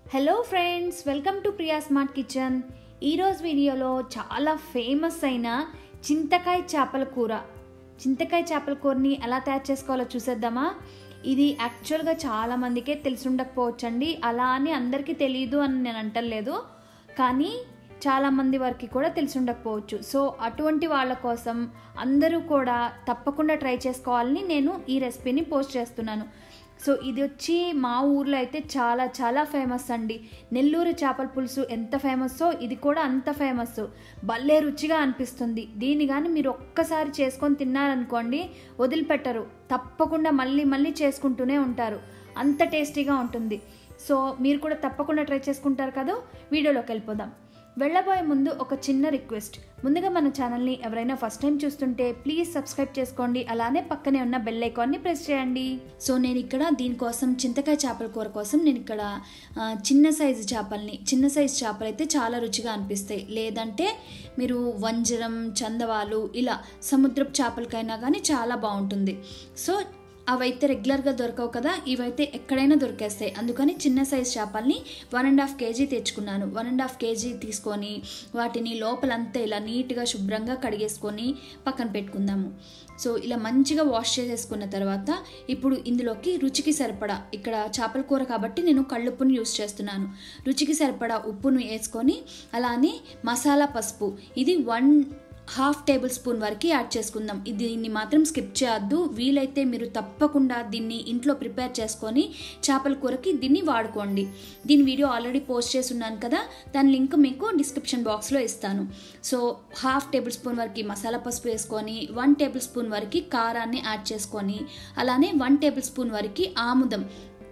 hello friends welcome to Priya smart kitchen ఈరోజు వీడియోలో చాలా ఫేమస్ అయిన చింతకాయ చేపల కూర చింతకాయ చేపల కూరని ఎలా తయారు చేసుకోవాలో చూసేద్దామా ఇది యాక్చువల్గా చాలా మందికే తెలిసి ఉండకపోవచ్చండి అలా అని అందరికీ తెలియదు అని నేను అంటలేదు కానీ చాలామంది వరకు కూడా తెలిసి ఉండకపోవచ్చు సో అటువంటి వాళ్ళ కోసం అందరూ కూడా తప్పకుండా ట్రై చేసుకోవాలని నేను ఈ రెసిపీని పోస్ట్ చేస్తున్నాను సో ఇది వచ్చి మా ఊర్లో అయితే చాలా చాలా ఫేమస్ అండి నెల్లూరు చేపల పులుసు ఎంత ఫేమస్సో ఇది కూడా అంత ఫేమస్ భలే రుచిగా అనిపిస్తుంది దీన్ని కానీ మీరు ఒక్కసారి చేసుకొని తిన్నారనుకోండి వదిలిపెట్టరు తప్పకుండా మళ్ళీ మళ్ళీ చేసుకుంటూనే ఉంటారు అంత టేస్టీగా ఉంటుంది సో మీరు కూడా తప్పకుండా ట్రై చేసుకుంటారు కదా వీడియోలోకి వెళ్ళిపోదాం వెళ్ళబోయే ముందు ఒక చిన్న రిక్వెస్ట్ ముందుగా మన ఛానల్ని ఎవరైనా ఫస్ట్ టైం చూస్తుంటే ప్లీజ్ సబ్స్క్రైబ్ చేసుకోండి అలానే పక్కనే ఉన్న బెల్ ఐకాన్ని ప్రెస్ చేయండి సో నేను ఇక్కడ దీనికోసం చింతకాయ చేపల కూర కోసం నేను ఇక్కడ ఆ, చిన్న సైజు చేపల్ని చిన్న సైజు చేపలు అయితే చాలా రుచిగా అనిపిస్తాయి లేదంటే మీరు వంజరం చందవాలు ఇలా సముద్రపు చేపలకైనా కానీ చాలా బాగుంటుంది సో అవైతే రెగ్యులర్గా దొరకవు కదా ఇవైతే ఎక్కడైనా దొరికేస్తాయి అందుకని చిన్న సైజ్ చేపల్ని వన్ అండ్ హాఫ్ కేజీ తెచ్చుకున్నాను వన్ అండ్ హాఫ్ కేజీ తీసుకొని వాటిని లోపలంతా ఇలా నీట్గా శుభ్రంగా కడిగేసుకొని పక్కన పెట్టుకుందాము సో ఇలా మంచిగా వాష్ చేసేసుకున్న తర్వాత ఇప్పుడు ఇందులోకి రుచికి సరిపడా ఇక్కడ చేపల కూర కాబట్టి నేను కళ్ళుప్పును యూస్ చేస్తున్నాను రుచికి సరిపడా ఉప్పును వేసుకొని అలానే మసాలా పసుపు ఇది వన్ హాఫ్ టేబుల్ స్పూన్ వరకు యాడ్ చేసుకుందాం ఇది దీన్ని మాత్రం స్కిప్ చేయొద్దు వీలైతే మీరు తప్పకుండా దీన్ని ఇంట్లో ప్రిపేర్ చేసుకొని చేపల కూరకి దీన్ని వాడుకోండి దీని వీడియో ఆల్రెడీ పోస్ట్ చేసి ఉన్నాను కదా దాని లింక్ మీకు డిస్క్రిప్షన్ బాక్స్లో ఇస్తాను సో హాఫ్ టేబుల్ స్పూన్ వరకు మసాలా పసుపు వేసుకొని వన్ టేబుల్ స్పూన్ వరకు కారాన్ని యాడ్ చేసుకొని అలానే వన్ టేబుల్ స్పూన్ వరకు ఆముదం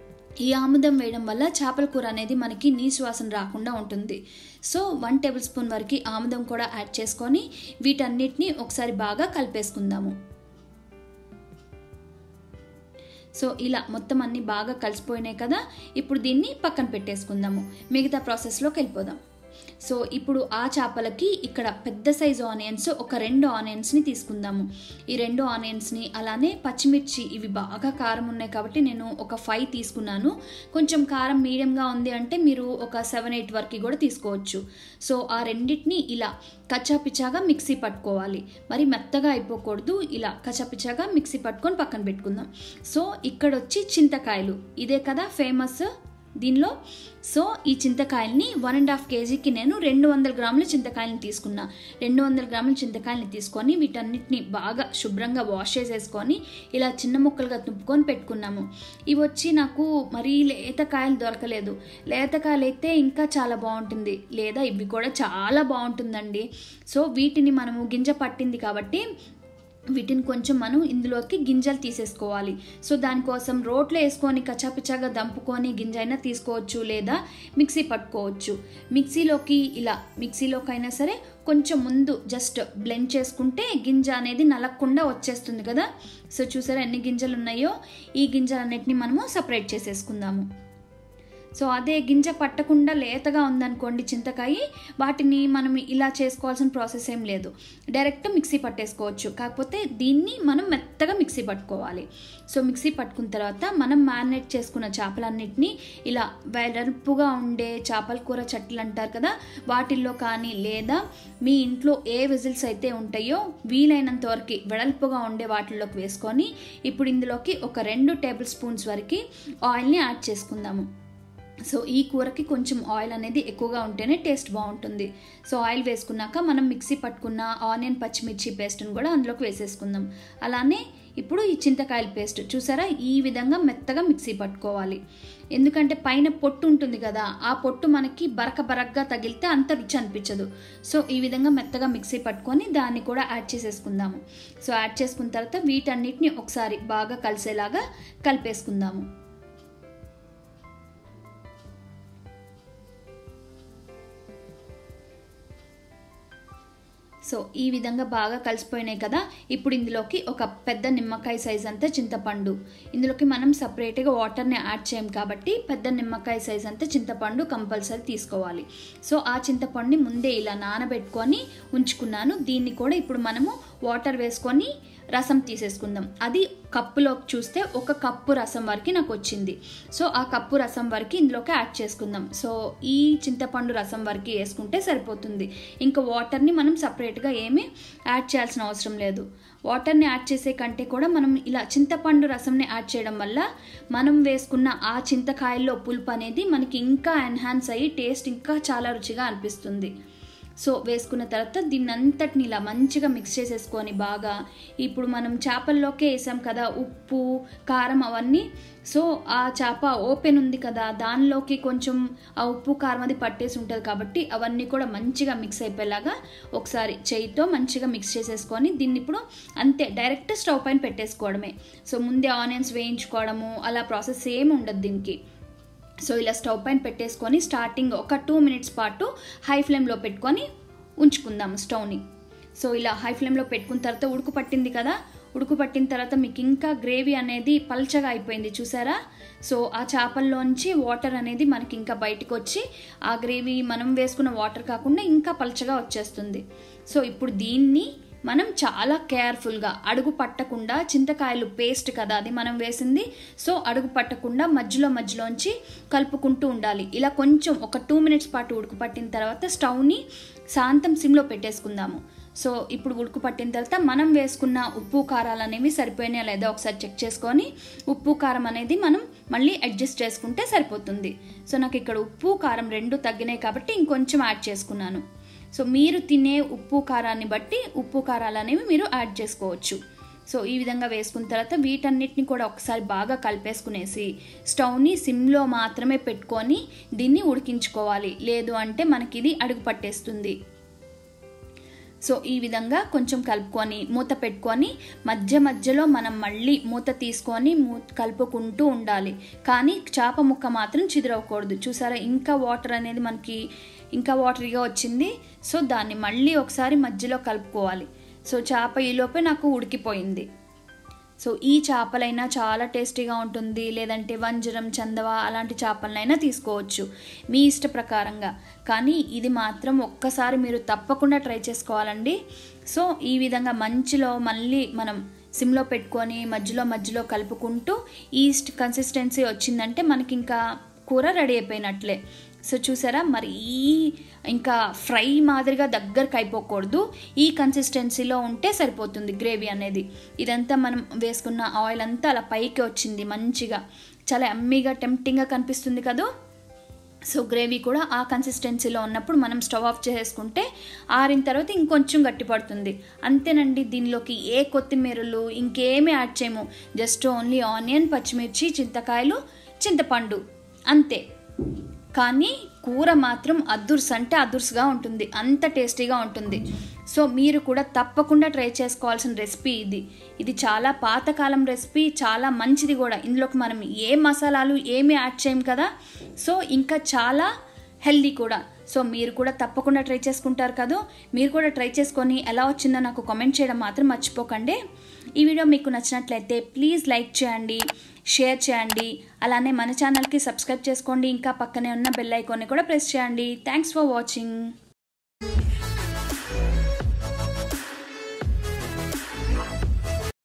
ఈ ఆముదం వేయడం వల్ల చేపల కూర అనేది మనకి నీసు వాసన రాకుండా ఉంటుంది సో వన్ టేబుల్ స్పూన్ వరకు ఆముదం కూడా యాడ్ చేసుకొని వీటన్నిటిని ఒకసారి బాగా కలిపేసుకుందాము సో ఇలా మొత్తం అన్నీ బాగా కలిసిపోయినాయి కదా ఇప్పుడు దీన్ని పక్కన పెట్టేసుకుందాము మిగతా ప్రాసెస్లోకి వెళ్ళిపోదాం సో ఇప్పుడు ఆ చేపలకి ఇక్కడ పెద్ద సైజు ఆనియన్స్ ఒక రెండు ఆనియన్స్ని తీసుకుందాము ఈ రెండు ఆనియన్స్ని అలానే పచ్చిమిర్చి ఇవి బాగా కారం ఉన్నాయి కాబట్టి నేను ఒక ఫైవ్ తీసుకున్నాను కొంచెం కారం మీడియంగా ఉంది అంటే మీరు ఒక సెవెన్ ఎయిట్ వరకు కూడా తీసుకోవచ్చు సో ఆ రెండింటిని ఇలా కచ్చాపిచ్చాగా మిక్సీ పట్టుకోవాలి మరి మెత్తగా అయిపోకూడదు ఇలా కచ్చాపిచ్చాగా మిక్సీ పట్టుకొని పక్కన పెట్టుకుందాం సో ఇక్కడ వచ్చి చింతకాయలు ఇదే కదా ఫేమస్ దీనిలో సో ఈ చింతకాయల్ని వన్ అండ్ హాఫ్ కేజీకి నేను రెండు వందల గ్రాముల చింతకాయలని తీసుకున్నా రెండు వందల గ్రాముల చింతకాయలని తీసుకొని వీటన్నిటిని బాగా శుభ్రంగా వాష్ చేసేసుకొని ఇలా చిన్న ముక్కలుగా తుంపుకొని పెట్టుకున్నాము ఇవి వచ్చి నాకు మరీ లేత కాయలు దొరకలేదు లేత కాయలు అయితే ఇంకా చాలా బాగుంటుంది లేదా ఇవి కూడా చాలా బాగుంటుందండి సో వీటిని మనము గింజ పట్టింది కాబట్టి వీటిని కొంచెం మనం ఇందులోకి గింజలు తీసేసుకోవాలి సో దానికోసం రోట్లో వేసుకొని కచ్చాపిచ్చాగా దంపుకొని గింజ అయినా తీసుకోవచ్చు లేదా మిక్సీ పట్టుకోవచ్చు మిక్సీలోకి ఇలా మిక్సీలోకి అయినా సరే కొంచెం ముందు జస్ట్ బ్లెండ్ చేసుకుంటే గింజ అనేది నలగకుండా వచ్చేస్తుంది కదా సో చూసారా ఎన్ని గింజలు ఉన్నాయో ఈ గింజలన్నిటిని మనము సపరేట్ చేసేసుకుందాము సో అదే గింజ పట్టకుండా లేతగా ఉందనుకోండి చింతకాయ వాటిని మనం ఇలా చేసుకోవాల్సిన ప్రాసెస్ ఏం లేదు డైరెక్ట్ మిక్సీ పట్టేసుకోవచ్చు కాకపోతే దీన్ని మనం మెత్తగా మిక్సీ పట్టుకోవాలి సో మిక్సీ పట్టుకున్న తర్వాత మనం మ్యారినేట్ చేసుకున్న చేపలన్నిటిని ఇలా వెడల్పుగా ఉండే చేపల కూర చట్లు అంటారు కదా వాటిల్లో కానీ లేదా మీ ఇంట్లో ఏ విజిల్స్ అయితే ఉంటాయో వీలైనంత వరకు వెడల్పుగా ఉండే వాటిల్లోకి వేసుకొని ఇప్పుడు ఇందులోకి ఒక రెండు టేబుల్ స్పూన్స్ వరకు ఆయిల్ని యాడ్ చేసుకుందాము సో ఈ కూరకి కొంచెం ఆయిల్ అనేది ఎక్కువగా ఉంటేనే టేస్ట్ బాగుంటుంది సో ఆయిల్ వేసుకున్నాక మనం మిక్సీ పట్టుకున్న ఆనియన్ పచ్చిమిర్చి పేస్ట్ని కూడా అందులోకి వేసేసుకుందాం అలానే ఇప్పుడు ఈ చింతకాయల పేస్ట్ చూసారా ఈ విధంగా మెత్తగా మిక్సీ పట్టుకోవాలి ఎందుకంటే పైన పొట్టు ఉంటుంది కదా ఆ పొట్టు మనకి బరక బరకగా తగిలితే అంత రుచి అనిపించదు సో ఈ విధంగా మెత్తగా మిక్సీ పట్టుకొని దాన్ని కూడా యాడ్ చేసేసుకుందాము సో యాడ్ చేసుకున్న తర్వాత వీటన్నిటిని ఒకసారి బాగా కలిసేలాగా కలిపేసుకుందాము సో ఈ విధంగా బాగా కలిసిపోయినాయి కదా ఇప్పుడు ఇందులోకి ఒక పెద్ద నిమ్మకాయ సైజ్ అంతా చింతపండు ఇందులోకి మనం సపరేట్గా వాటర్ని యాడ్ చేయం కాబట్టి పెద్ద నిమ్మకాయ సైజ్ అంతా చింతపండు కంపల్సరీ తీసుకోవాలి సో ఆ చింతపండుని ముందే ఇలా నానబెట్టుకొని ఉంచుకున్నాను దీన్ని కూడా ఇప్పుడు మనము వాటర్ వేసుకొని రసం తీసేసుకుందాం అది కప్పులో చూస్తే ఒక కప్పు రసం వరకు నాకు వచ్చింది సో ఆ కప్పు రసం వరకు ఇందులోకి యాడ్ చేసుకుందాం సో ఈ చింతపండు రసం వరకు వేసుకుంటే సరిపోతుంది ఇంకా వాటర్ని మనం సపరేట్గా ఏమీ యాడ్ చేయాల్సిన అవసరం లేదు వాటర్ని యాడ్ చేసే కంటే కూడా మనం ఇలా చింతపండు రసంని యాడ్ చేయడం వల్ల మనం వేసుకున్న ఆ చింతకాయల్లో పులుపు అనేది మనకి ఇంకా ఎన్హాన్స్ అయ్యి టేస్ట్ ఇంకా చాలా రుచిగా అనిపిస్తుంది సో వేసుకున్న తర్వాత దీన్ని అంతటిని ఇలా మంచిగా మిక్స్ చేసేసుకొని బాగా ఇప్పుడు మనం చేపల్లోకే వేసాం కదా ఉప్పు కారం అవన్నీ సో ఆ చేప ఓపెన్ ఉంది కదా దానిలోకి కొంచెం ఆ ఉప్పు కారం అది పట్టేసి ఉంటుంది కాబట్టి అవన్నీ కూడా మంచిగా మిక్స్ అయిపోయేలాగా ఒకసారి చేయితో మంచిగా మిక్స్ చేసేసుకొని దీన్ని ఇప్పుడు అంతే డైరెక్ట్ స్టవ్ పైన పెట్టేసుకోవడమే సో ముందే ఆనియన్స్ వేయించుకోవడము అలా ప్రాసెస్ ఏమి ఉండదు దీనికి సో ఇలా స్టవ్ పైన పెట్టేసుకొని స్టార్టింగ్ ఒక టూ మినిట్స్ పాటు హై ఫ్లేమ్లో పెట్టుకొని ఉంచుకుందాము స్టవ్ని సో ఇలా హై ఫ్లేమ్లో పెట్టుకున్న తర్వాత ఉడుకు పట్టింది కదా ఉడుకు పట్టిన తర్వాత మీకు ఇంకా గ్రేవీ అనేది పల్చగా అయిపోయింది చూసారా సో ఆ చేపల్లోంచి వాటర్ అనేది మనకి ఇంకా బయటకు వచ్చి ఆ గ్రేవీ మనం వేసుకున్న వాటర్ కాకుండా ఇంకా పల్చగా వచ్చేస్తుంది సో ఇప్పుడు దీన్ని మనం చాలా కేర్ఫుల్గా అడుగు పట్టకుండా చింతకాయలు పేస్ట్ కదా అది మనం వేసింది సో అడుగు పట్టకుండా మధ్యలో మధ్యలోంచి కలుపుకుంటూ ఉండాలి ఇలా కొంచెం ఒక టూ మినిట్స్ పాటు ఉడుకు పట్టిన తర్వాత స్టవ్ని శాంతం సిమ్లో పెట్టేసుకుందాము సో ఇప్పుడు ఉడుకు పట్టిన తర్వాత మనం వేసుకున్న ఉప్పు కారాలు అనేవి సరిపోయినాయా లేదా ఒకసారి చెక్ చేసుకొని ఉప్పు కారం అనేది మనం మళ్ళీ అడ్జస్ట్ చేసుకుంటే సరిపోతుంది సో నాకు ఇక్కడ ఉప్పు కారం రెండు తగ్గినాయి కాబట్టి ఇంకొంచెం యాడ్ చేసుకున్నాను సో మీరు తినే ఉప్పు కారాన్ని బట్టి ఉప్పు కారాలు అనేవి మీరు యాడ్ చేసుకోవచ్చు సో ఈ విధంగా వేసుకున్న తర్వాత వీటన్నిటిని కూడా ఒకసారి బాగా కలిపేసుకునేసి స్టవ్ని సిమ్లో మాత్రమే పెట్టుకొని దీన్ని ఉడికించుకోవాలి లేదు అంటే మనకి ఇది అడుగు పట్టేస్తుంది సో ఈ విధంగా కొంచెం కలుపుకొని మూత పెట్టుకొని మధ్య మధ్యలో మనం మళ్ళీ మూత తీసుకొని మూ కలుపుకుంటూ ఉండాలి కానీ చేప ముక్క మాత్రం చిదిరవకూడదు చూసారా ఇంకా వాటర్ అనేది మనకి ఇంకా వాటరీగా వచ్చింది సో దాన్ని మళ్ళీ ఒకసారి మధ్యలో కలుపుకోవాలి సో చేప ఈలోపే నాకు ఉడికిపోయింది సో ఈ చేపలైనా చాలా టేస్టీగా ఉంటుంది లేదంటే వంజరం చందవ అలాంటి చేపలనైనా తీసుకోవచ్చు మీ ఇష్ట ప్రకారంగా కానీ ఇది మాత్రం ఒక్కసారి మీరు తప్పకుండా ట్రై చేసుకోవాలండి సో ఈ విధంగా మంచిలో మళ్ళీ మనం సిమ్లో పెట్టుకొని మధ్యలో మధ్యలో కలుపుకుంటూ ఈస్ట్ కన్సిస్టెన్సీ వచ్చిందంటే మనకి ఇంకా కూర రెడీ అయిపోయినట్లే సో చూసారా మరి ఈ ఇంకా ఫ్రై మాదిరిగా దగ్గరకు అయిపోకూడదు ఈ కన్సిస్టెన్సీలో ఉంటే సరిపోతుంది గ్రేవీ అనేది ఇదంతా మనం వేసుకున్న ఆయిల్ అంతా అలా పైకి వచ్చింది మంచిగా చాలా అమ్మీగా టెంప్టింగ్గా కనిపిస్తుంది కదా సో గ్రేవీ కూడా ఆ కన్సిస్టెన్సీలో ఉన్నప్పుడు మనం స్టవ్ ఆఫ్ చేసుకుంటే ఆరిన తర్వాత ఇంకొంచెం గట్టిపడుతుంది అంతేనండి దీనిలోకి ఏ కొత్తిమీరలు ఇంకేమీ యాడ్ చేయము జస్ట్ ఓన్లీ ఆనియన్ పచ్చిమిర్చి చింతకాయలు చింతపండు అంతే కానీ కూర మాత్రం అదుర్స్ అంటే అదుర్స్గా ఉంటుంది అంత టేస్టీగా ఉంటుంది సో మీరు కూడా తప్పకుండా ట్రై చేసుకోవాల్సిన రెసిపీ ఇది ఇది చాలా పాతకాలం రెసిపీ చాలా మంచిది కూడా ఇందులోకి మనం ఏ మసాలాలు ఏమి యాడ్ చేయం కదా సో ఇంకా చాలా హెల్దీ కూడా సో మీరు కూడా తప్పకుండా ట్రై చేసుకుంటారు కదా మీరు కూడా ట్రై చేసుకొని ఎలా వచ్చిందో నాకు కామెంట్ చేయడం మాత్రం మర్చిపోకండి ఈ వీడియో మీకు నచ్చినట్లయితే ప్లీజ్ లైక్ చేయండి షేర్ చేయండి అలానే మన ఛానల్కి సబ్స్క్రైబ్ చేసుకోండి ఇంకా పక్కనే ఉన్న బెల్ ఐకాన్ని కూడా ప్రెస్ చేయండి థ్యాంక్స్ ఫర్ వాచింగ్